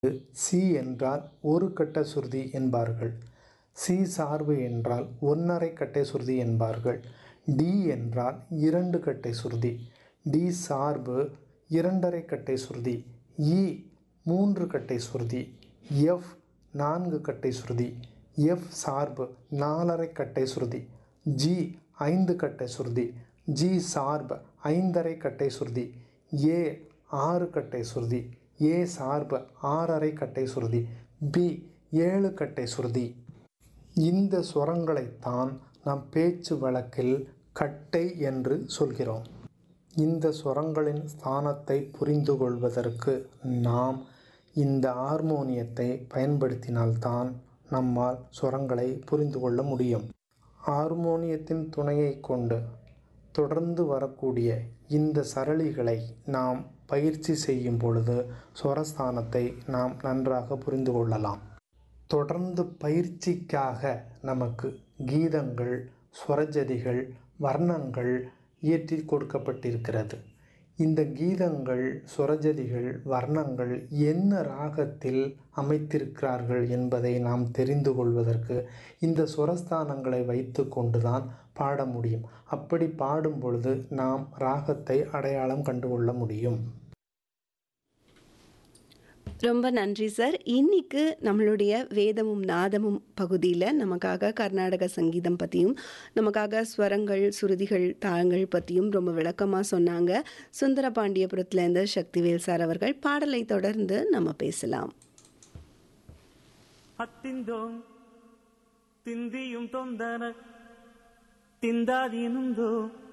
C என்றால் ஒரு கட்ட சுருதி என்பார்கள் சி சார்பு என்றால் ஒன்றரை கட்டை சுருதி என்பார்கள் டி என்றால் இரண்டு கட்டை சுருதி டி சார்பு இரண்டரை கட்டை சுருதி இ மூன்று கட்டை சுருதி எஃப் நான்கு கட்டை சுருதி எஃப் சார்பு நாலரை கட்டை சுருதி ஜி ஐந்து கட்டை சுருதி ஜி சார்பு ஐந்தரை கட்டை சுருதி ஏ ஆறு கட்டை சுருதி ஏ சார்பு ஆறரை கட்டை சுருதி பி ஏழு கட்டை சுருதி இந்த ஸ்வரங்களைத்தான் நாம் பேச்சு வழக்கில் கட்டை என்று சொல்கிறோம் இந்த ஸ்வரங்களின் ஸ்தானத்தை புரிந்து கொள்வதற்கு நாம் இந்த ஹார்மோனியத்தை பயன்படுத்தினால்தான் நம்மால் ஸ்வரங்களை புரிந்து கொள்ள முடியும் ஹார்மோனியத்தின் துணையை கொண்டு தொடர்ந்து வரக்கூடிய இந்த சரளிகளை நாம் பயிற்சி செய்யும் பொழுது ஸ்வரஸ்தானத்தை நாம் நன்றாக புரிந்து கொள்ளலாம் தொடர்ந்து பயிற்சிக்காக நமக்கு கீதங்கள் ஸ்வரஜதிகள் வர்ணங்கள் இயற்றி கொடுக்கப்பட்டிருக்கிறது இந்த கீதங்கள் சுரஜதிகள் வர்ணங்கள் என்ன ராகத்தில் அமைத்திருக்கிறார்கள் என்பதை நாம் தெரிந்து கொள்வதற்கு இந்த சுரஸ்தானங்களை வைத்து கொண்டுதான் பாட முடியும் அப்படி பாடும் பொழுது நாம் ராகத்தை அடையாளம் கண்டுகொள்ள முடியும் ரொம்ப நன்றி சார் இன்னைக்கு நம்மளுடைய வேதமும் நாதமும் பகுதியில் நமக்காக கர்நாடக சங்கீதம் பற்றியும் நமக்காக ஸ்வரங்கள் சுருதிகள் தாளங்கள் பற்றியும் ரொம்ப விளக்கமாக சொன்னாங்க சுந்தர பாண்டியபுரத்துலேருந்து சக்திவேல் சார் அவர்கள் பாடலை தொடர்ந்து நம்ம பேசலாம் ಹತ್ತಿಂದೋಂ ತಿಂದಿಯುಂ ತೊಂದನ ತಿಂದಾದೀನುಂದೋ